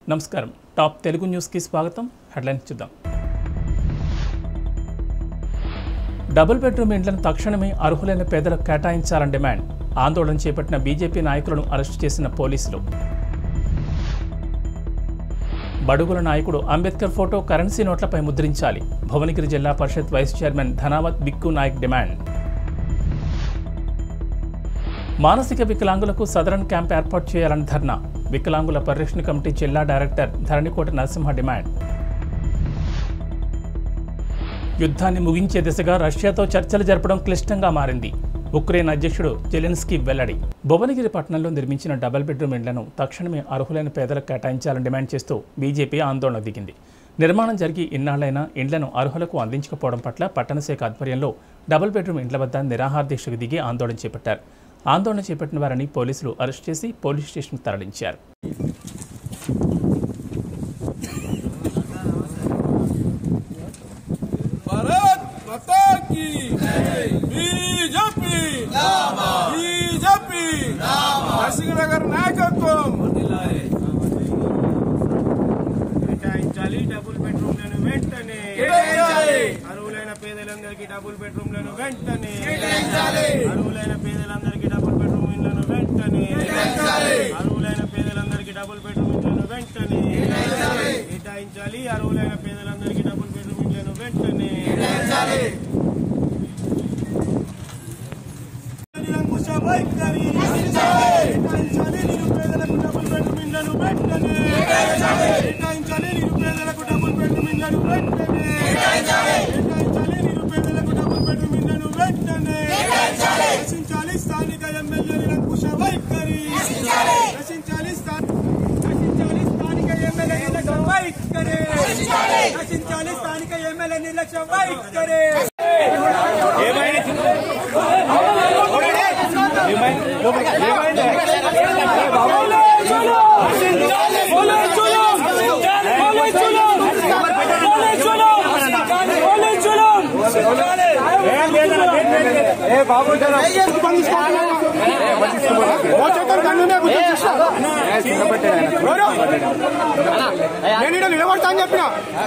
నమస్కారం టాప్ తెలుగు న్యూస్కి స్వాగతం హెడ్లైన్స్ చూద్దాం డబుల్ బెడ్రూమ్ ఇండ్లను తక్షణమే అర్హులైన పేదలకు కేటాయించాలని డిమాండ్ ఆందోళన చేపట్టిన బీజేపీ నాయకులను అరెస్టు చేసిన పోలీసులు బడుగుల నాయకుడు అంబేద్కర్ ఫోటో కరెన్సీ నోట్లపై ముద్రించాలి భువనగిరి జిల్లా పరిషత్ వైస్ చైర్మన్ ధనావత్ బిక్కు నాయక్ డిమాండ్ మానసిక వికలాంగులకు సదరన్ క్యాంప్ ఏర్పాటు చేయాలని ధర్నా వికలాంగుల పరిరక్షణ కమిటీ జిల్లా డైరెక్టర్ ధరణికోట నరసింహ డిమాండ్ యుద్ధాన్ని ముగించే దిశగా రష్యాతో చర్చలు జరపడం క్లిష్టంగా మారింది ఉక్రెయిన్ అధ్యక్షుడు జెలెన్స్కీ వెల్లడి భువనగిరి పట్టణంలో నిర్మించిన డబుల్ బెడ్రూమ్ ఇండ్లను తక్షణమే అర్హులైన పేదలకు కేటాయించాలని డిమాండ్ చేస్తూ బీజేపీ ఆందోళన దిగింది నిర్మాణం జరిగి ఇన్నాళ్లైనా ఇండ్లను అర్హులకు అందించకపోవడం పట్ల పట్టణ శాఖ ఆధ్వర్యంలో డబుల్ బెడ్రూమ్ ఇండ్ల వద్ద నిరాహార దీక్షకు దిగి ఆందోళన చేపట్టారు ఆందోళన చేపట్టిన వారిని పోలీసులు అరెస్ట్ చేసి పోలీస్ స్టేషన్కు తరలించారు भारत माता की बीजेपी बीजेपी నరసింహనగర్ నాయకత్వం కేటాయించాలి డబుల్ బెడ్రూమ్లను వెంటనే కేటాయించాలి. అర్హులైన పేదలందరికీ డబుల్ బెడ్రూమ్లను వెంటనే కేటాయించాలి. అర్హులైన పేదలందరికీ డబుల్ బెడ్రూమ్ ఇళ్లను వెంటనే కేటాయించాలి. అర్హులైన పేదలందరికీ డబుల్ బెడ్రూమ్ ఇళ్లను వెంటనే కేటాయించాలి అర్హులైన పేదలందరికీ డబుల్ బెడ్రూమ్ ఇళ్లను వెంటనే నిరంకుశ వైఖరి కేటాయించాలి నిరుపేదలకు డబుల్ బెడ్రూమ్ ఇళ్లను వెంటనే కేటాయించాలి నిరుపేదలకు డబుల్ బెడ్రూమ్ ఇళ్లను వెంటనే కేటాయించాలి నిరుపేదలకు డబుల్ బెడ్రూమ్ ఇళ్లను వెంటనే రచించాలి స్థానిక ఎమ్మెల్యే నిరంకుశ వైఖరి రచించాలి స్థా- రచించాలి స్థానిక ఎమ్మెల్యే నిర్లక్ష్య వైఖరి రచించాలి స్థానిక ఎమ్మెల్యే నిర్లక్ష్య వైఖరి నేను ఇక్కడ నిలబడతా అని చెప్పిన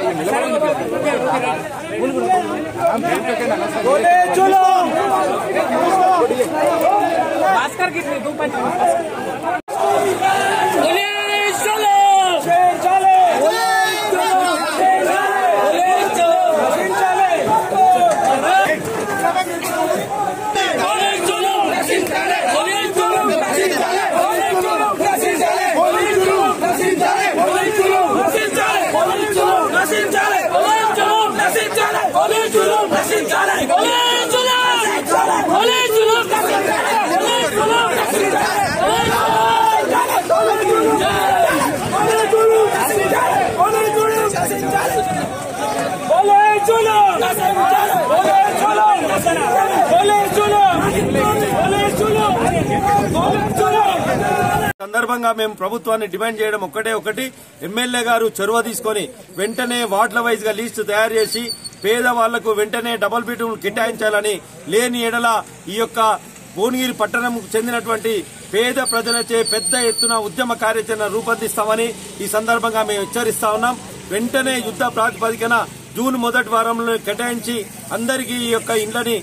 సందర్భంగా మేము ప్రభుత్వాన్ని డిమాండ్ చేయడం ఒక్కటే ఒకటి ఎమ్మెల్యే గారు చొరవ తీసుకొని వెంటనే వార్డుల వైజ్ గా లిస్టు తయారు చేసి పేదవాళ్లకు వెంటనే డబుల్ బెడ్రూమ్ కేటాయించాలని లేని ఎడల ఈ యొక్క భువనగిరి పట్టణంకు చెందినటువంటి పేద ప్రజలచే పెద్ద ఎత్తున ఉద్యమ కార్యాచరణ రూపొందిస్తామని ఈ సందర్భంగా మేము హెచ్చరిస్తా ఉన్నాం వెంటనే యుద్ధ ప్రాతిపదికన జూన్ మొదటి వారంలో కేటాయించి అందరికీ ఈ యొక్క ఇండ్లని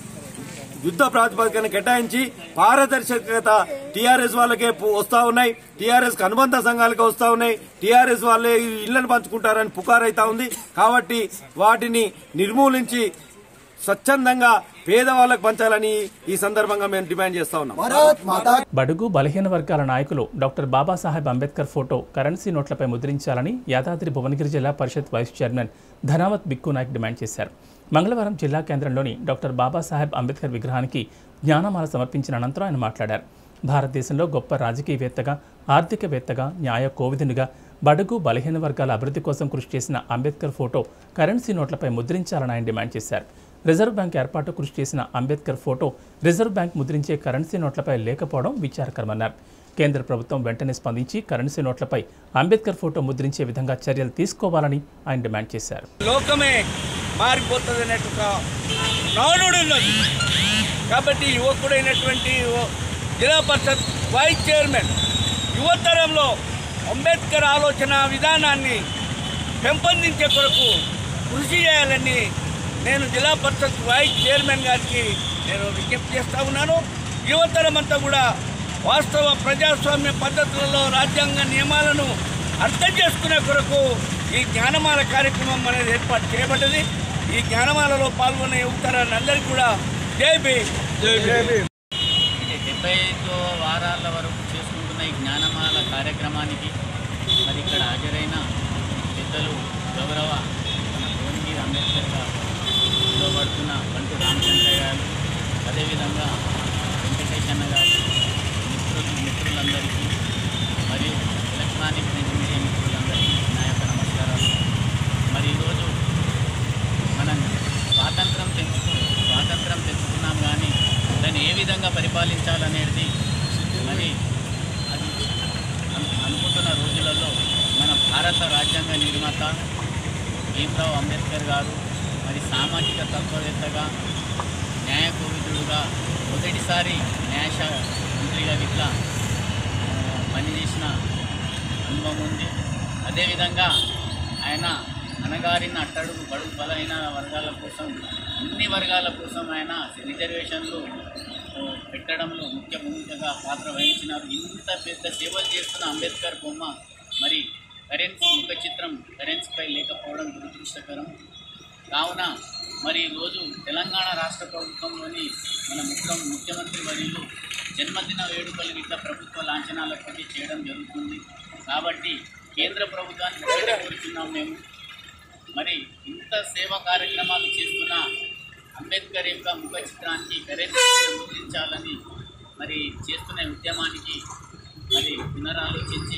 యుద్ధ ప్రాతిపదికన కేటాయించి పారదర్శకత టీఆర్ఎస్ వాళ్ళకే పు- వస్తా ఉన్నాయి టీఆర్ఎస్ కు అనుబంధ సంఘాలకే వస్తా ఉన్నాయి టీఆర్ఎస్ వాళ్ళే ఈ ఇళ్లను పంచుకుంటారని పుకారైతా ఉంది కాబట్టి వాటిని నిర్మూలించి స్వచ్ఛందంగా పేదవాళ్లకు పంచాలని ఈ సందర్భంగా మేము డిమాండ్ చేస్తా ఉన్నాం బడుగు బలహీన వర్గాల నాయకులు doctor Babasaheb Ambedkar photo currency నోట్లపై ముద్రించాలని యాదాద్రి భువనగిరి జిల్లా పరిషత్ వైస్ చైర్మన్ ధనావత్ బిక్కు నాయక్ డిమాండ్ చేశారు మంగళవారం జిల్లా కేంద్రంలోని డాక్టర్ బాబాసాహెబ్ అంబేద్కర్ విగ్రహానికి జ్ఞానమాల సమర్పించిన అనంతరం ఆయన మాట్లాడారు భారతదేశంలో గొప్ప రాజకీయవేత్తగా ఆర్థికవేత్తగా న్యాయ కోవిదునిగా బడుగు బలహీన వర్గాల అభివృద్ధి కోసం కృషి చేసిన అంబేద్కర్ ఫోటో కరెన్సీ నోట్లపై ముద్రించాలని ఆయన డిమాండ్ చేశారు రిజర్వ్ బ్యాంక్ ఏర్పాటు కృషి చేసిన అంబేద్కర్ ఫోటో రిజర్వ్ బ్యాంక్ ముద్రించే కరెన్సీ నోట్లపై లేకపోవడం విచారకరమన్నారు కేంద్ర ప్రభుత్వం వెంటనే స్పందించి కరెన్సీ నోట్లపై అంబేద్కర్ ఫోటో ముద్రించే విధంగా చర్యలు తీసుకోవాలని ఆయన డిమాండ్ చేశారు లోకమే మారిపోతుంది అన్నట్టు ఒక నానుడు ఉన్నది కాబట్టి యువకుడైనటువంటి ఓ జిల్లా పరిషత్ వైస్ చైర్మన్ యువతరంలో అంబేద్కర్ ఆలోచన విధానాన్ని పెంపొందించే కొరకు కృషి చేయాలని నేను జిల్లా పరిషత్ వైస్ చైర్మన్ గారికి నేను విజ్ఞప్తి చేస్తా ఉన్నాను యువతరం అంతా కూడా వాస్తవ ప్రజాస్వామ్య పద్ధతులలో రాజ్యాంగ నియమాలను అర్థం చేసుకునే కొరకు ఈ జ్ఞానమాల కార్యక్రమం అనేది ఏర్పాటు చేయబడ్డది ఈ జ్ఞానమాలలో పాల్గొనే యువతరాన్ని అందరికీ కూడా జై భీమ్ జై భీమ్ ఇది డెబ్బై ఐదో వారాల వరకు చేసుకుంటున్న ఈ జ్ఞానమాల కార్యక్రమానికి మరి ఇక్కడ హాజరైన పెద్దలు గౌరవ మన భువనగిరి అంబేద్కర్ గారు పిలువబడుతున్న బంటు రామచంద్రయ్య గారు అదేవిధంగా వెంకటేశన్న గారు మిత్రులు మిత్రులందరికీ మరియు ఎలక్ట్రానిక్ ప్రింట్ మీడియా మిత్రులందరికీ నా యొక్క నమస్కారాలు మరి ఈరోజు మనం స్వాతంత్రం తెచ్చుకు స్వాతంత్రం తెచ్చుకున్నాం కానీ దాన్ని ఏ విధంగా పరిపాలించాలనేది మరి అది అను- అనుకుంటున్న రోజులలో మన భారత రాజ్యాంగ నిర్మాత భీమ్రావ్ అంబేద్కర్ గారు మరి సామాజిక తత్వవేత్తగా న్యాయ కోవిదుడుగా మొదటిసారి న్యాయశా మంత్రిగా ఇట్లా ఆ, పనిచేసిన అనుభవం ఉంది అదేవిధంగా ఆయన అణగారిన అట్టడుగు బడుగు బలైన వర్గాల కోసం అన్ని వర్గాల కోసం ఆయన రిజర్వేషన్లు ఆ, పెట్టడంలో ముఖ్య భూమికగా పాత్ర వహించినారు ఇంత పెద్ద సేవలు చేస్తున్న అంబేద్కర్ బొమ్మ మరి కరెన్సీ ముఖ చిత్రం కరెన్సీపై లేకపోవడం దురదృష్టకరం కావున మరి ఈరోజు తెలంగాణ రాష్ట్ర ప్రభుత్వంలోని మన ముఖ్య ముఖ్యమంత్రి వర్యులు జన్మదిన వేడుకలు ఇట్లా ప్రభుత్వ లాంఛనాలతోటి చేయడం జరుగుతుంది కాబట్టి కేంద్ర ప్రభుత్వాన్ని ఒకటే కోరుతున్నాం మేము మరి ఇంత సేవా కార్యక్రమాలు చేస్తున్న అంబేద్కర్ యొక్క ముఖ చిత్రానికి కరెన్సీ ముద్రించాలని మరి చేస్తున్న ఉద్యమానికి మరి పునరాలోచించి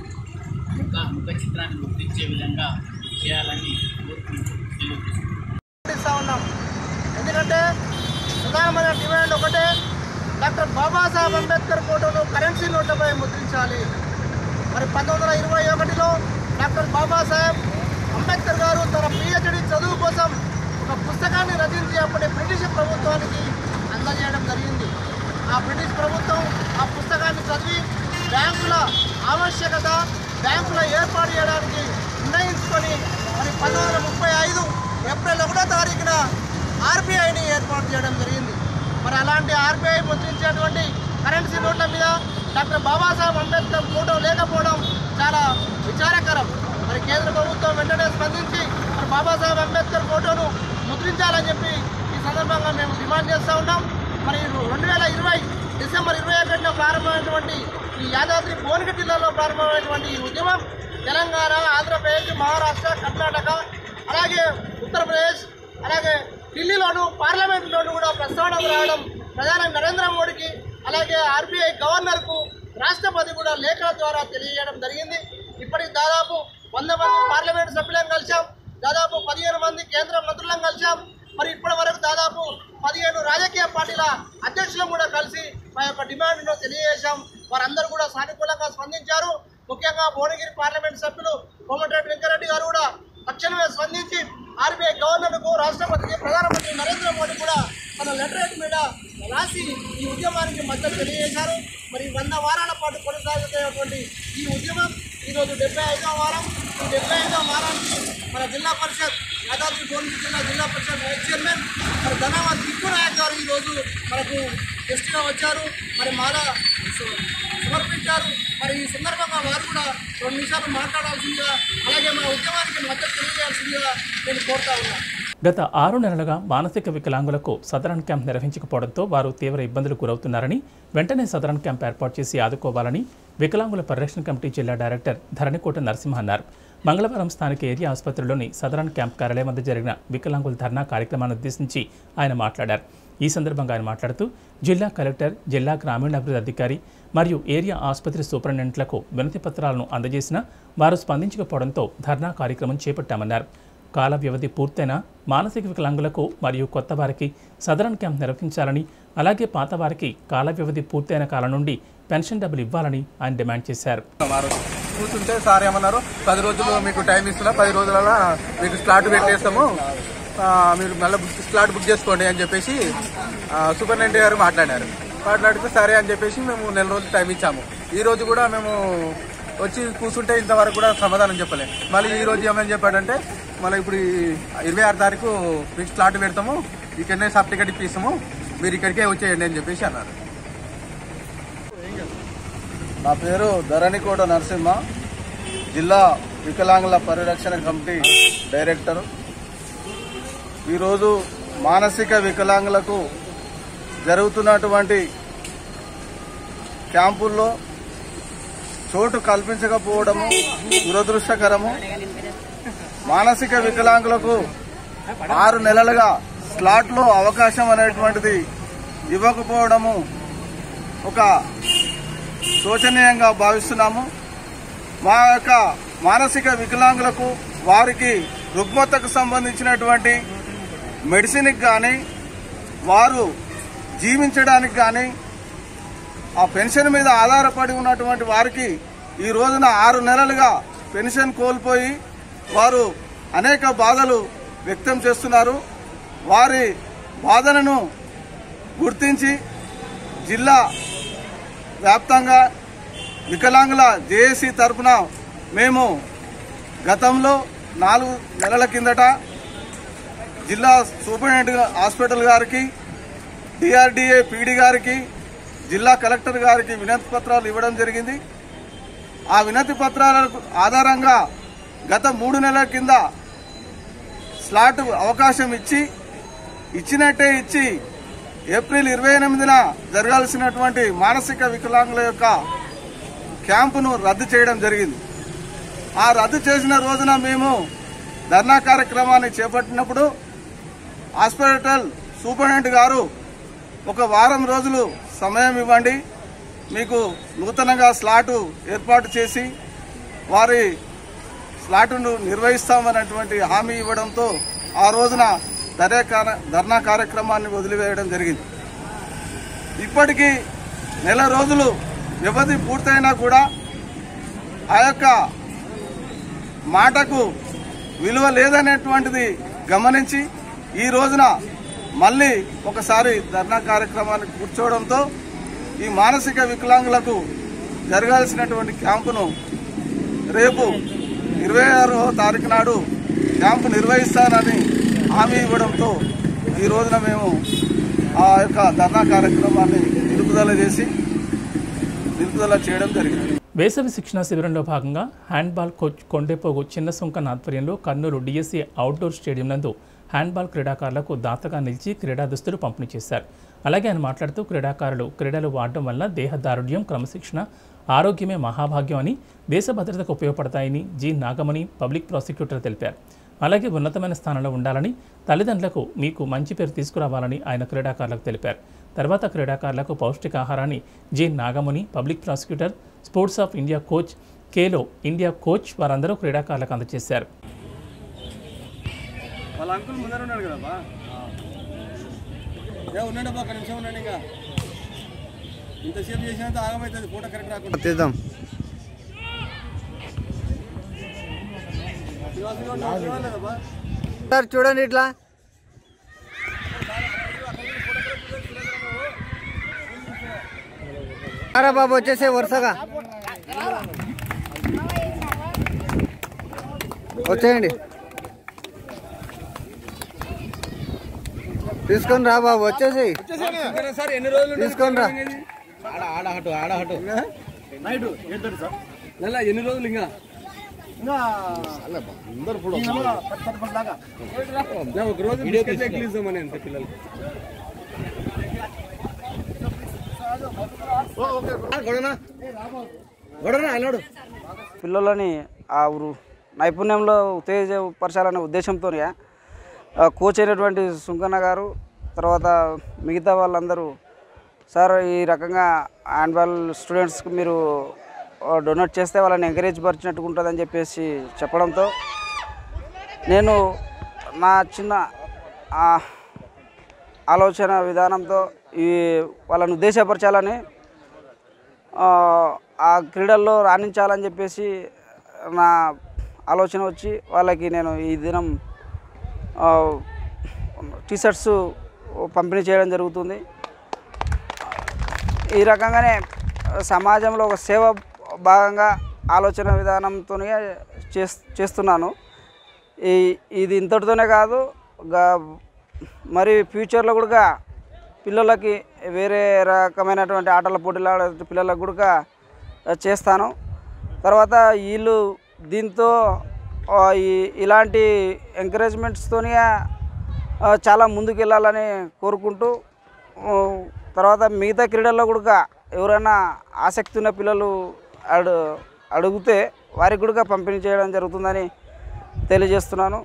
ముఖ ముఖ చిత్రాన్ని ముద్రించే విధంగా చేయాలని కోరుకుంటూ తెలియజేస్తున్నాను ఇస్తా ఉన్నాం ఎందుకంటే ప్రధానమైన డిమాండ్ ఒకటే డాక్టర్ బాబాసాహెబ్ అంబేద్కర్ ఫోటోను కరెన్సీ నోట్లపై ముద్రించాలి మరి పంతొమ్మిది వందల ఇరవై ఒకటిలో డాక్టర్ బాబాసాహెబ్ అంబేద్కర్ గారు తన పిహెచ్డి చదువు కోసం ఒక పుస్తకాన్ని రచించి అప్పటి బ్రిటిష్ ప్రభుత్వానికి అందజేయడం జరిగింది ఆ బ్రిటిష్ ప్రభుత్వం ఆ పుస్తకాన్ని చదివి బ్యాంకుల ఆవశ్యకత బ్యాంకుల ఏర్పాటు చేయడానికి నిర్ణయించుకొని మరి పంతొమ్మిది వందల ముప్పై ఐదు ఏప్రిల్ ఒకటో తారీఖున ఆర్బీఐని ఏర్పాటు చేయడం జరిగింది మరి అలాంటి ఆర్బీఐ ముద్రించేటువంటి కరెన్సీ నోట్ల మీద డాక్టర్ బాబాసాహెబ్ అంబేద్కర్ ఫోటో లేకపోవడం చాలా విచారకరం మరి కేంద్ర ప్రభుత్వం వెంటనే స్పందించి మరి బాబాసాహెబ్ అంబేద్కర్ ఫోటోను ముద్రించాలని చెప్పి ఈ సందర్భంగా మేము డిమాండ్ చేస్తూ ఉన్నాం మరి రెండు వేల ఇరవై డిసెంబర్ ఇరవై ఒకటిన ప్రారంభమైనటువంటి ఈ యాదాద్రి భువనగిరి జిల్లాలో ప్రారంభమైనటువంటి ఈ ఉద్యమం తెలంగాణ ఆంధ్రప్రదేశ్ మహారాష్ట్ర కర్ణాటక అలాగే ఉత్తరప్రదేశ్ అలాగే ఢిల్లీలోను పార్లమెంట్లోను కూడా ప్రస్తావన రావడం ప్రధాని నరేంద్ర మోడీకి అలాగే ఆర్బీఐ గవర్నర్కు రాష్ట్రపతి కూడా లేఖల ద్వారా తెలియజేయడం జరిగింది ఇప్పటికి దాదాపు వంద మంది పార్లమెంట్ సభ్యులను కలిశాం దాదాపు పదిహేను మంది కేంద్ర మంత్రులను కలిశాం మరి ఇప్పటి వరకు దాదాపు పదిహేను రాజకీయ పార్టీల అధ్యక్షులను కూడా కలిసి మా యొక్క డిమాండ్ను తెలియజేశాం వారందరూ కూడా సానుకూలంగా స్పందించారు ముఖ్యంగా భువనగిరి పార్లమెంట్ సభ్యులు కోమటిరెడ్డి వెంకరెడ్డి గారు కూడా తక్షణమే స్పందించి ఆర్బీఐ గవర్నర్కు రాష్ట్రపతికి ప్రధానమంత్రి నరేంద్ర మోడీ కూడా తన లెటరేట్ మీద రాసి ఈ ఉద్యమానికి మద్దతు తెలియజేశారు మరి వంద వారాల పాటు కొనసాగుతున్నటువంటి ఈ ఉద్యమం ఈరోజు డెబ్బై ఐదవ వారం ఈ డెబ్బై ఐదవ వారానికి మన జిల్లా పరిషత్ యాదాద్రి భువనగిరి జిల్లా జిల్లా పరిషత్ వైస్ చైర్మన్ మరి ధనవాద్ దిక్కు నాయక్ గారు ఈరోజు మనకు గెస్ట్గా వచ్చారు మరి మాల సు- సమర్పించారు మరి ఈ సందర్భంగా వారు కూడా రెండు నిమిషాలు మాట్లాడాల్సిందిగా అలాగే మా ఉద్యమానికి మద్దతు తెలియజేయాల్సిందిగా నేను కోరుతా ఉన్నాను గత ఆరు నెలలుగా మానసిక వికలాంగులకు సదరన్ క్యాంప్ నిర్వహించకపోవడంతో వారు తీవ్ర ఇబ్బందులకు గురవుతున్నారని వెంటనే సదరన్ క్యాంప్ ఏర్పాటు చేసి ఆదుకోవాలని వికలాంగుల పరిరక్షణ కమిటీ జిల్లా డైరెక్టర్ ధరణికోట నరసింహ అన్నారు మంగళవారం స్థానిక ఏరియా ఆసుపత్రిలోని సదరన్ క్యాంప్ కార్యాలయం వద్ద జరిగిన వికలాంగుల ధర్నా కార్యక్రమాన్ని ఉద్దేశించి ఆయన మాట్లాడారు ఈ సందర్భంగా ఆయన మాట్లాడుతూ జిల్లా కలెక్టర్ జిల్లా గ్రామీణాభివృద్ధి అధికారి మరియు ఏరియా ఆసుపత్రి సూపరింటెండెంట్లకు వినతి పత్రాలను అందజేసినా వారు స్పందించకపోవడంతో ధర్నా కార్యక్రమం చేపట్టామన్నారు కాల వ్యవధి పూర్తయిన మానసిక వికలాంగులకు మరియు కొత్త వారికి సదరన్ క్యాంప్ నిర్వహించాలని అలాగే పాత వారికి కాల వ్యవధి పూర్తయిన కాలం నుండి పెన్షన్ డబ్బులు ఇవ్వాలని ఆయన డిమాండ్ చేశారు కూర్చుంటే సార్ ఏమన్నారు పది రోజులు మీకు టైం ఇస్తున్నా పది రోజులలో మీకు స్లాట్ పెట్టేస్తాము ఆ, మీరు మళ్ళీ బుక్ స్లాట్ బుక్ చేసుకోండి అని చెప్పేసి ఆ, సూపరింటెండెంట్ గారు మాట్లాడారు మాట్లాడితే సరే అని చెప్పేసి మేము నెల రోజులు టైం ఇచ్చాము ఈ రోజు కూడా మేము వచ్చి కూర్చుంటే ఇంతవరకు కూడా సమాధానం చెప్పలే మళ్ళీ ఈ రోజు ఏమని చెప్పాడంటే మళ్ళీ ఇప్పుడు ఈ ఇరవై ఆరు తారీఖు మీకు స్లాట్ పెడతాము ఇక్కడనే సబ్ టికెట్ ఇప్పిస్తాము మీరు ఇక్కడికే వచ్చేయండి అని చెప్పేసి అన్నారు నా పేరు ధరణికోట నరసింహ జిల్లా వికలాంగుల పరిరక్షణ కమిటీ డైరెక్టర్ ఈరోజు మానసిక వికలాంగులకు జరుగుతున్నటువంటి క్యాంపుల్లో చోటు కల్పించకపోవడము దురదృష్టకరము మానసిక వికలాంగులకు ఆరు నెలలుగా స్లాట్లో అవకాశం అనేటువంటిది ఇవ్వకపోవడము ఒక శోచనీయంగా భావిస్తున్నాము మా యొక్క మానసిక వికలాంగులకు వారికి రుగ్మతకు సంబంధించినటువంటి మెడిసిన్కి కానీ వారు జీవించడానికి కానీ ఆ పెన్షన్ మీద ఆధారపడి ఉన్నటువంటి వారికి ఈ రోజున ఆరు నెలలుగా పెన్షన్ కోల్పోయి వారు అనేక బాధలు వ్యక్తం చేస్తున్నారు వారి బాధలను గుర్తించి జిల్లా వ్యాప్తంగా వికలాంగుల జేఏసీ తరఫున మేము గతంలో నాలుగు నెలల కిందట జిల్లా సూపరింటెండెంట్ హాస్పిటల్ గారికి డిఆర్డీఏ పీడీ గారికి జిల్లా కలెక్టర్ గారికి వినతి పత్రాలు ఇవ్వడం జరిగింది ఆ వినతి పత్రాల ఆధారంగా గత మూడు నెలల కింద స్లాట్ అవకాశం ఇచ్చి ఇచ్చినట్టే ఇచ్చి ఏప్రిల్ ఇరవై ఎనిమిదిన జరగాల్సినటువంటి మానసిక వికలాంగుల యొక్క క్యాంపును రద్దు చేయడం జరిగింది ఆ రద్దు చేసిన రోజున మేము ధర్నా కార్యక్రమాన్ని చేపట్టినప్పుడు హాస్పిటల్ సూపరింటెండెంట్ గారు ఒక వారం రోజులు సమయం ఇవ్వండి మీకు నూతనంగా స్లాటు ఏర్పాటు చేసి వారి స్లాటును నిర్వహిస్తామన్నటువంటి హామీ ఇవ్వడంతో ఆ రోజున ధర్నా కార్య- ధర్నా కార్యక్రమాన్ని వదిలివేయడం జరిగింది ఇప్పటికీ నెల రోజులు వ్యవధి పూర్తయినా కూడా ఆ యొక్క మాటకు విలువ లేదనేటువంటిది గమనించి ఈ రోజున మళ్ళీ ఒకసారి ధర్నా కార్యక్రమానికి కూర్చోవడంతో ఈ మానసిక వికలాంగులకు జరగాల్సినటువంటి క్యాంపును రేపు ఇరవై ఆరో తారీఖు నాడు క్యాంపు నిర్వహిస్తానని హామీ ఇవ్వడంతో ఈ రోజున మేము ఆ యొక్క ధర్నా కార్యక్రమాన్ని నిలుపుదల చేసి నిలుపుదల చేయడం జరిగింది వేసవి శిక్షణ శిబిరంలో భాగంగా హ్యాండ్బాల్ కోచ్ కొండేపోగు చిన్న సుంకన్ ఆధ్వర్యంలో కర్నూలు డిఎస్సి అవుట్డోర్ స్టేడియం నందు హ్యాండ్బాల్ క్రీడాకారులకు దాతగా నిలిచి క్రీడా దుస్తులు పంపిణీ చేశారు అలాగే ఆయన మాట్లాడుతూ క్రీడాకారులు క్రీడలు వాడడం వల్ల దేహదారుఢ్యం క్రమశిక్షణ ఆరోగ్యమే మహాభాగ్యం అని దేశ భద్రతకు ఉపయోగపడతాయని జి నాగమణి పబ్లిక్ ప్రాసిక్యూటర్ తెలిపారు అలాగే ఉన్నతమైన స్థానంలో ఉండాలని తల్లిదండ్రులకు మీకు మంచి పేరు తీసుకురావాలని ఆయన క్రీడాకారులకు తెలిపారు తర్వాత క్రీడాకారులకు పౌష్టికాహారాన్ని G Nagamuni public prosecutor sports of India coach Khelo India coach వారందరూ క్రీడాకారులకు అందజేశారు వాళ్ళ అంకుల్ ముందర ఉన్నాడు కదా బా ఏ ఉన్నాడు బా ఒక నిమిషం ఉన్నాడు ఇంకా ఇంతసేపు చేసినంత ఆగమవుతుంది ఫోటో కరెక్ట్ రాకుండా తీద్దాం సార్ చూడండి ఇట్లా అరే బాబు వచ్చేసే వరుసగా వచ్చేయండి తీసుకొని రా బాబు వచ్చేసి తీసుకొని రా ఎన్ని రోజులు ఇంకా ఒక రోజు బిస్కెట్ ఎక్కిలు ఇస్తామని అంతే పిల్లలకి పిల్లలని ఆ వృ- నైపుణ్యంలో ఉత్తేజపరచాలనే ఉద్దేశంతో కోచ్ అయినటువంటి సుంకన్న గారు తర్వాత మిగతా వాళ్ళందరూ సార్ ఈ రకంగా హ్యాండ్బాల్ స్టూడెంట్స్కి మీరు డొనేట్ చేస్తే వాళ్ళని ఎంకరేజ్ పరిచినట్టుగా ఉంటుందని చెప్పేసి చెప్పడంతో నేను నా చిన్న ఆ, ఆలోచన విధానంతో ఈ వాళ్ళని ఉద్దేశపరచాలని ఆ, ఆ క్రీడల్లో రాణించాలని చెప్పేసి నా ఆలోచన వచ్చి వాళ్ళకి నేను ఈ దినం టీషర్ట్స్ పంపిణీ చేయడం జరుగుతుంది ఈ రకంగానే సమాజంలో ఒక సేవ భాగంగా ఆలోచన విధానంతో చేస్తున్నాను ఈ ఇది ఇంతటితోనే కాదు గా- మరి ఫ్యూచర్లో కూడా పిల్లలకి వేరే రకమైనటువంటి ఆటల పోటీలు ఆడే పిల్లలకు కూడా చేస్తాను తర్వాత వీళ్ళు దీంతో ఆ, ఈ ఇలాంటి ఎంకరేజ్మెంట్స్తోనే చాలా ముందుకు వెళ్ళాలని కోరుకుంటూ ఆ, తర్వాత మిగతా క్రీడల్లో కూడా ఎవరైనా ఆసక్తి ఉన్న పిల్లలు అడు అడిగితే వారికి కూడా పంపిణీ చేయడం జరుగుతుందని తెలియజేస్తున్నాను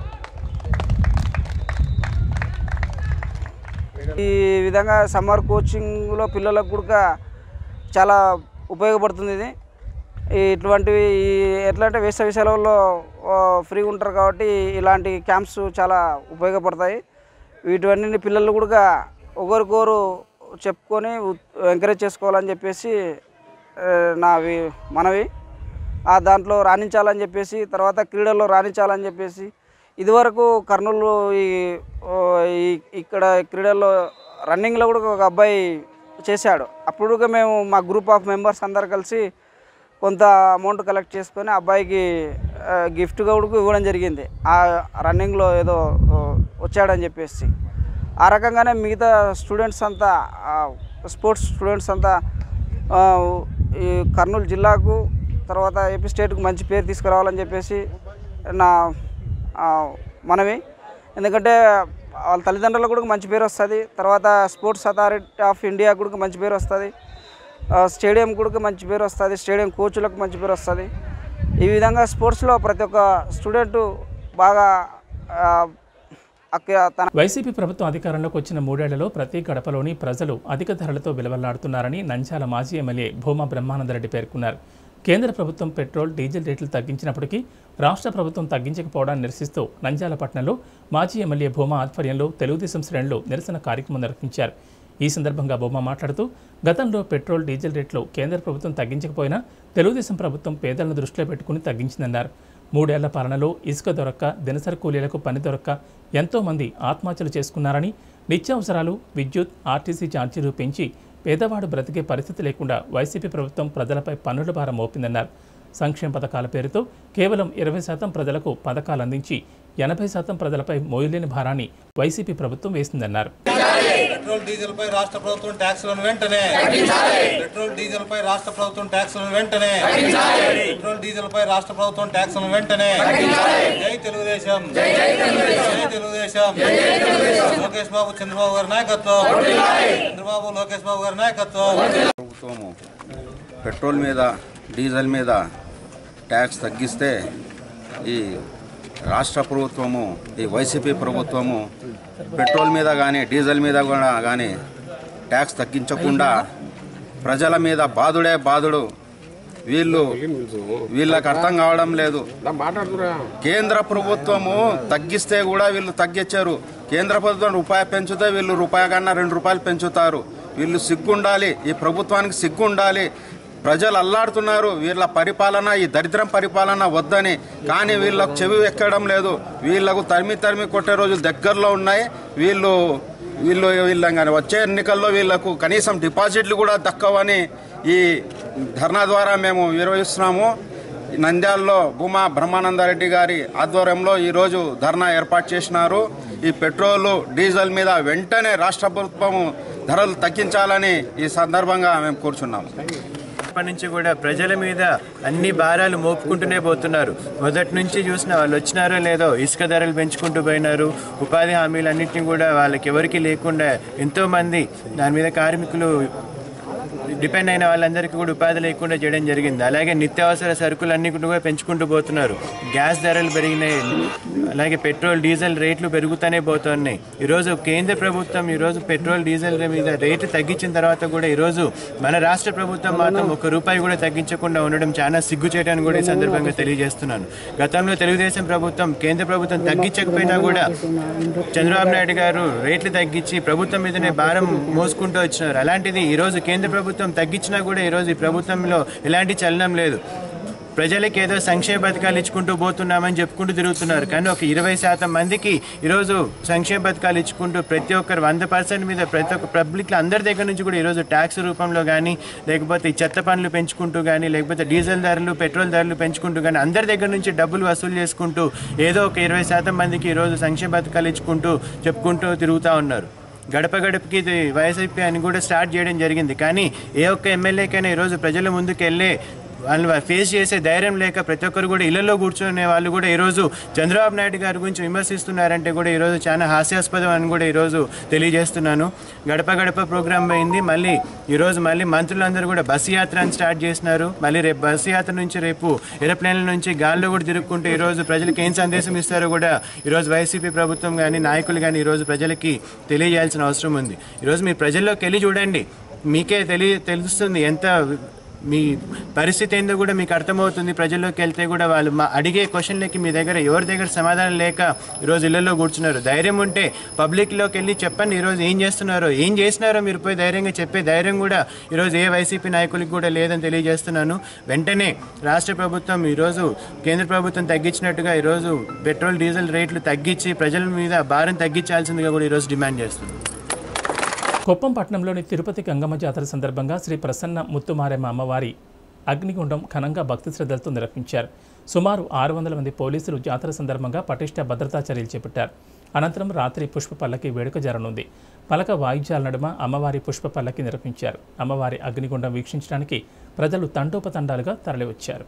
ఈ విధంగా సమ్మర్ కోచింగ్లో పిల్లలకు కూడా చాలా ఉపయోగపడుతుంది ఇది ఈ ఇటువంటివి ఈ ఎట్లా అంటే వేసవి సెలవుల్లో ఫ్రీ ఉంటారు కాబట్టి ఇలాంటి క్యాంప్స్ చాలా ఉపయోగపడతాయి వీటివన్నీ పిల్లలు కూడా ఒకరికొకరు చెప్పుకొని ఎంకరేజ్ చేసుకోవాలని చెప్పేసి ఆ, నా వి- మనవి ఆ దాంట్లో రాణించాలని చెప్పేసి తర్వాత క్రీడల్లో రాణించాలని చెప్పేసి ఇదివరకు కర్నూలు ఈ ఓ, ఈ ఇక్కడ క్రీడల్లో రన్నింగ్లో కూడా ఒక అబ్బాయి చేశాడు అప్పుడు కూడా మేము మా గ్రూప్ ఆఫ్ మెంబర్స్ అందరు కలిసి కొంత అమౌంట్ కలెక్ట్ చేసుకొని ఆ అబ్బాయికి ఆ, గిఫ్ట్గా కూడా ఇవ్వడం జరిగింది ఆ రన్నింగ్లో ఏదో ఓ, వచ్చాడని చెప్పేసి ఆ రకంగానే మిగతా స్టూడెంట్స్ అంతా ఆ, స్పోర్ట్స్ స్టూడెంట్స్ అంతా ఆ, ఈ కర్నూలు జిల్లాకు తర్వాత ఏపీ స్టేట్కు మంచి పేరు తీసుకురావాలని చెప్పేసి నా ఆ, మనవి ఎందుకంటే వాళ్ళ తల్లిదండ్రులకు కూడా మంచి పేరు వస్తుంది తర్వాత స్పోర్ట్స్ అథారిటీ ఆఫ్ ఇండియా కూడా మంచి పేరు వస్తుంది స్టేడియం కూడా మంచి పేరు వస్తుంది స్టేడియం కోచ్లకు మంచి పేరు వస్తుంది ఈ విధంగా స్పోర్ట్స్లో ప్రతి ఒక్క స్టూడెంట్ బాగా ఆ, అక్క- తన వైసీపీ ప్రభుత్వం అధికారంలోకి వచ్చిన మూడేళ్లలో ప్రతి గడపలోని ప్రజలు అధిక ధరలతో విలువలాడుతున్నారని నంద్యాల మాజీ ఎమ్మెల్యే భూమా బ్రహ్మానందరెడ్డి పేర్కొన్నారు కేంద్ర ప్రభుత్వం పెట్రోల్ డీజిల్ రేట్లు తగ్గించినప్పటికీ రాష్ట్ర ప్రభుత్వం తగ్గించకపోవడాన్ని నిరసిస్తూ నంద్యాల పట్టణంలో మాజీ ఎమ్మెల్యే భూమా ఆధ్వర్యంలో తెలుగుదేశం శ్రేణులు నిరసన కార్యక్రమం నిర్వహించారు ఈ సందర్భంగా బొమ్మ మాట్లాడుతూ గతంలో పెట్రోల్ డీజిల్ రేట్లు కేంద్ర ప్రభుత్వం తగ్గించకపోయినా తెలుగుదేశం ప్రభుత్వం పేదలను దృష్టిలో పెట్టుకుని తగ్గించిందన్నారు మూడేళ్ల పాలనలో ఇసుక దొరక్క దినసరి కూలీలకు పని దొరక్క ఎంతో మంది ఆత్మహత్యలు చేసుకున్నారని నిత్యావసరాలు విద్యుత్ ఆర్టీసీ ఛార్జీలు పెంచి పేదవాడు బ్రతికే పరిస్థితి లేకుండా వైసీపీ ప్రభుత్వం ప్రజలపై పన్నుల భారం మోపిందన్నారు సంక్షేమ పథకాల పేరుతో కేవలం ఇరవై శాతం ప్రజలకు పథకాలు అందించి ఎనభై శాతం ప్రజలపై మోయలేని భారాన్ని వైసీపీ ప్రభుత్వం వేసిందన్నారు పెట్రోల్ డీజిల్ పై రాష్ట్ర ప్రభుత్వం ట్యాక్సులను వెంటనే పెట్రోల్ డీజిల్ పై రాష్ట్ర ప్రభుత్వం ట్యాక్సులను వెంటనే పెట్రోల్ డీజిల్ పై రాష్ట్ర ప్రభుత్వం ట్యాక్సులను వెంటనే జై తెలుగుదేశం జై తెలుగుదేశం లోకేష్ బాబు చంద్రబాబు గారి నాయకత్వం చంద్రబాబు లోకేష్ బాబు గారి నాయకత్వం ప్రభుత్వము పెట్రోల్ మీద డీజిల్ మీద ట్యాక్స్ తగ్గిస్తే ఈ రాష్ట్ర ప్రభుత్వము ఈ వైసీపీ ప్రభుత్వము పెట్రోల్ మీద కానీ డీజిల్ మీద కూడా కానీ ట్యాక్స్ తగ్గించకుండా ప్రజల మీద బాధుడే బాధుడు వీళ్ళు వీళ్ళకి అర్థం కావడం లేదు కేంద్ర ప్రభుత్వము తగ్గిస్తే కూడా వీళ్ళు తగ్గించారు కేంద్ర ప్రభుత్వం రూపాయి పెంచుతే వీళ్ళు రూపాయి కన్నా రెండు రూపాయలు పెంచుతారు వీళ్ళు సిగ్గుండాలి ఈ ప్రభుత్వానికి సిగ్గుండాలి ప్రజలు అల్లాడుతున్నారు వీళ్ళ పరిపాలన ఈ దరిద్రం పరిపాలన వద్దని కానీ వీళ్ళకు చెవి ఎక్కడం లేదు వీళ్ళకు తరిమి తరిమి కొట్టే రోజులు దగ్గరలో ఉన్నాయి వీళ్ళు వీళ్ళు వీళ్ళ కానీ వచ్చే ఎన్నికల్లో వీళ్ళకు కనీసం డిపాజిట్లు కూడా దక్కవని ఈ ధర్నా ద్వారా మేము నిర్వహిస్తున్నాము నంద్యాలలో భూమా బ్రహ్మానందరెడ్డి గారి ఆధ్వర్యంలో ఈరోజు ధర్నా ఏర్పాటు చేసినారు ఈ పెట్రోలు డీజిల్ మీద వెంటనే రాష్ట్ర ప్రభుత్వం ధరలు తగ్గించాలని ఈ సందర్భంగా మేము కూర్చున్నాము అప్పటి నుంచి కూడా ప్రజల మీద అన్ని భారాలు మోపుకుంటూనే పోతున్నారు మొదటి నుంచి చూసిన వాళ్ళు వచ్చినారో లేదో ఇసుక ధరలు పెంచుకుంటూ పోయినారు ఉపాధి హామీలు అన్నింటినీ కూడా వాళ్ళకి ఎవరికి లేకుండా ఎంతో మంది దాని మీద కార్మికులు డిపెండ్ అయిన వాళ్ళందరికీ కూడా ఉపాధి లేకుండా చేయడం జరిగింది అలాగే నిత్యావసర సరుకులన్నీ కూడా పెంచుకుంటూ పోతున్నారు గ్యాస్ ధరలు పెరిగినాయి అలాగే పెట్రోల్ డీజిల్ రేట్లు పెరుగుతూనే పోతున్నాయి ఈరోజు కేంద్ర ప్రభుత్వం ఈరోజు పెట్రోల్ డీజిల్ మీద రేటు తగ్గించిన తర్వాత కూడా ఈరోజు మన రాష్ట్ర ప్రభుత్వం మాత్రం ఒక రూపాయి కూడా తగ్గించకుండా ఉండడం చాలా సిగ్గు చేయడానికి కూడా ఈ సందర్భంగా తెలియజేస్తున్నాను గతంలో తెలుగుదేశం ప్రభుత్వం కేంద్ర ప్రభుత్వం తగ్గించకపోయినా కూడా చంద్రబాబు నాయుడు గారు రేట్లు తగ్గించి ప్రభుత్వం మీదనే భారం మోసుకుంటూ వచ్చినారు అలాంటిది ఈరోజు కేంద్ర ప్రభుత్వం తగ్గించినా కూడా ఈరోజు ఈ ప్రభుత్వంలో ఎలాంటి చలనం లేదు ప్రజలకి ఏదో సంక్షేమ పథకాలు ఇచ్చుకుంటూ పోతున్నామని చెప్పుకుంటూ తిరుగుతున్నారు కానీ ఒక ఇరవై శాతం మందికి ఈరోజు సంక్షేమ పథకాలు ఇచ్చుకుంటూ ప్రతి ఒక్కరు వంద పర్సెంట్ మీద ప్రతి ఒక్క పబ్లిక్లో అందరి దగ్గర నుంచి కూడా ఈరోజు ట్యాక్స్ రూపంలో కానీ లేకపోతే ఈ చెత్త పనులు పెంచుకుంటూ కానీ లేకపోతే డీజిల్ ధరలు పెట్రోల్ ధరలు పెంచుకుంటూ కానీ అందరి దగ్గర నుంచి డబ్బులు వసూలు చేసుకుంటూ ఏదో ఒక ఇరవై శాతం మందికి ఈరోజు సంక్షేమ పథకాలు ఇచ్చుకుంటూ చెప్పుకుంటూ తిరుగుతూ ఉన్నారు గడప గడపకి ఇది వైఎస్ఐపీ అని కూడా స్టార్ట్ చేయడం జరిగింది కానీ ఏ ఒక్క ఎమ్మెల్యేకైనా ఈరోజు ప్రజల ముందుకు వెళ్ళే వాళ్ళు ఫేస్ చేసే ధైర్యం లేక ప్రతి ఒక్కరు కూడా ఇళ్లలో కూర్చునే వాళ్ళు కూడా ఈరోజు చంద్రబాబు నాయుడు గారి గురించి విమర్శిస్తున్నారంటే కూడా ఈరోజు చాలా హాస్యాస్పదం అని కూడా ఈరోజు తెలియజేస్తున్నాను గడప గడప ప్రోగ్రామ్ అయింది మళ్ళీ ఈరోజు మళ్ళీ మంత్రులందరూ కూడా బస్సు యాత్ర అని స్టార్ట్ చేసినారు మళ్ళీ రేపు బస్సు యాత్ర నుంచి రేపు ఏరోప్లేన్ల నుంచి గాల్లో కూడా తిరుక్కుంటూ ఈరోజు ప్రజలకు ఏం సందేశం ఇస్తారో కూడా ఈరోజు వైసీపీ ప్రభుత్వం కానీ నాయకులు కానీ ఈరోజు ప్రజలకి తెలియజేయాల్సిన అవసరం ఉంది ఈరోజు మీరు ప్రజల్లోకి వెళ్ళి చూడండి మీకే తెలియ తెలుస్తుంది ఎంత మీ పరిస్థితి ఏందో కూడా మీకు అర్థమవుతుంది ప్రజల్లోకి వెళ్తే కూడా వాళ్ళు మా అడిగే క్వశ్చన్లకి మీ దగ్గర ఎవరి దగ్గర సమాధానం లేక ఈరోజు ఇళ్లలో కూర్చున్నారు ధైర్యం ఉంటే పబ్లిక్లోకి వెళ్ళి చెప్పండి ఈరోజు ఏం చేస్తున్నారో ఏం చేసినారో మీరు పోయి ధైర్యంగా చెప్పే ధైర్యం కూడా ఈరోజు ఏ వైసీపీ నాయకులకు కూడా లేదని తెలియజేస్తున్నాను వెంటనే రాష్ట్ర ప్రభుత్వం ఈరోజు కేంద్ర ప్రభుత్వం తగ్గించినట్టుగా ఈరోజు పెట్రోల్ డీజిల్ రేట్లు తగ్గించి ప్రజల మీద భారం తగ్గించాల్సిందిగా కూడా ఈరోజు డిమాండ్ చేస్తున్నాను కుప్పం పట్టణంలోని తిరుపతి గంగమ్మ జాతర సందర్భంగా శ్రీ ప్రసన్న ముత్తుమారెమ్మ అమ్మవారి అగ్నిగుండం ఘనంగా భక్తి శ్రద్ధలతో నిర్వహించారు సుమారు ఆరు వందల మంది పోలీసులు జాతర సందర్భంగా పటిష్ట భద్రతా చర్యలు చేపట్టారు అనంతరం రాత్రి పుష్ప పల్లకి వేడుక జరనుంది పలక వాయిద్యాల నడుమ అమ్మవారి పుష్ప పల్లకి నిర్వహించారు అమ్మవారి అగ్నిగుండం వీక్షించడానికి ప్రజలు తండోపతండాలుగా తరలివచ్చారు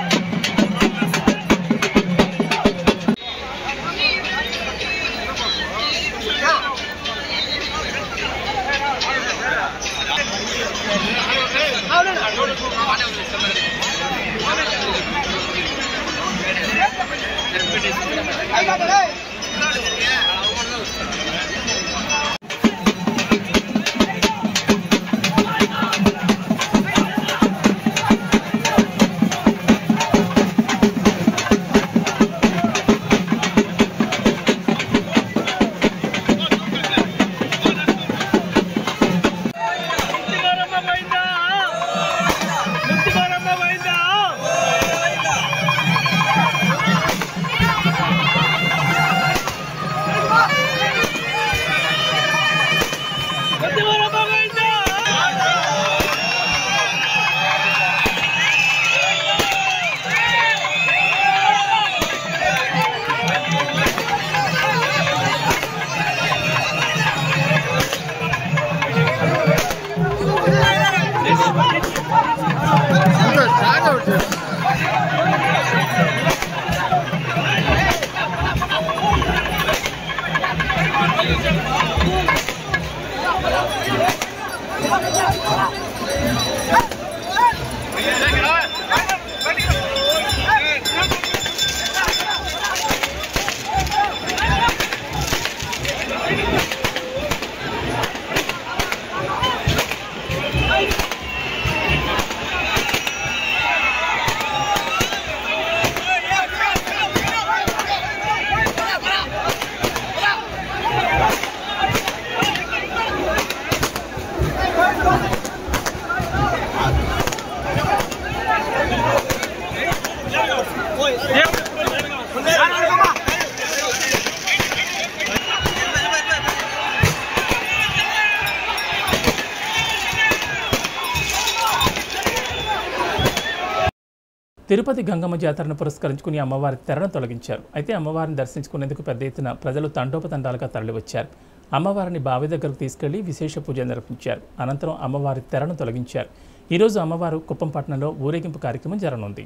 తిరుపతి గంగమ్మ జాతరను పురస్కరించుకుని అమ్మవారి తెరను తొలగించారు అయితే అమ్మవారిని దర్శించుకునేందుకు పెద్ద ఎత్తున ప్రజలు తండోపతండాలుగా తరలివచ్చారు అమ్మవారిని బావి దగ్గరకు తీసుకెళ్లి విశేష పూజ నిర్వహించారు అనంతరం అమ్మవారి తెరను తొలగించారు ఈరోజు అమ్మవారు కుప్పంపట్నంలో ఊరేగింపు కార్యక్రమం జరగనుంది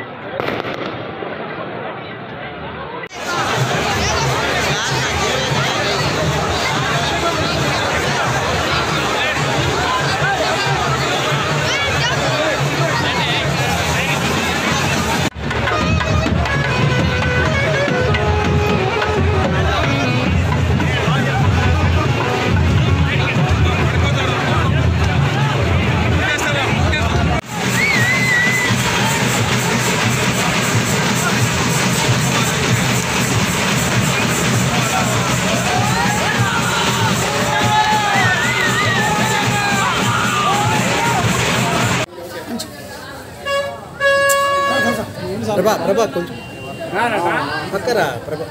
ఆ ప్రభా ప్రభా కొంచెం పక్కరా ప్రభా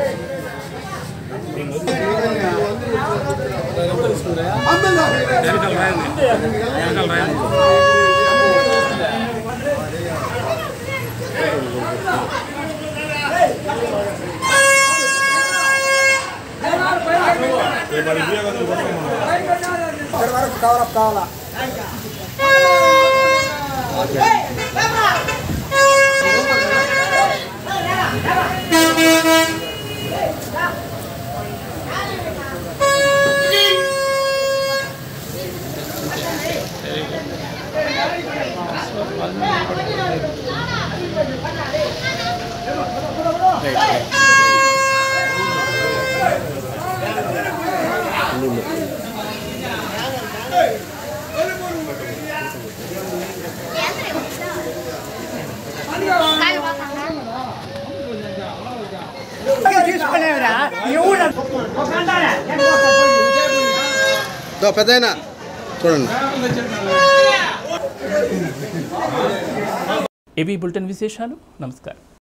ఇక్కడ వరకు కవరప్ కావాలా పెద్ద చూడండి ఇవి బులెటిన్ విశేషాలు నమస్కారం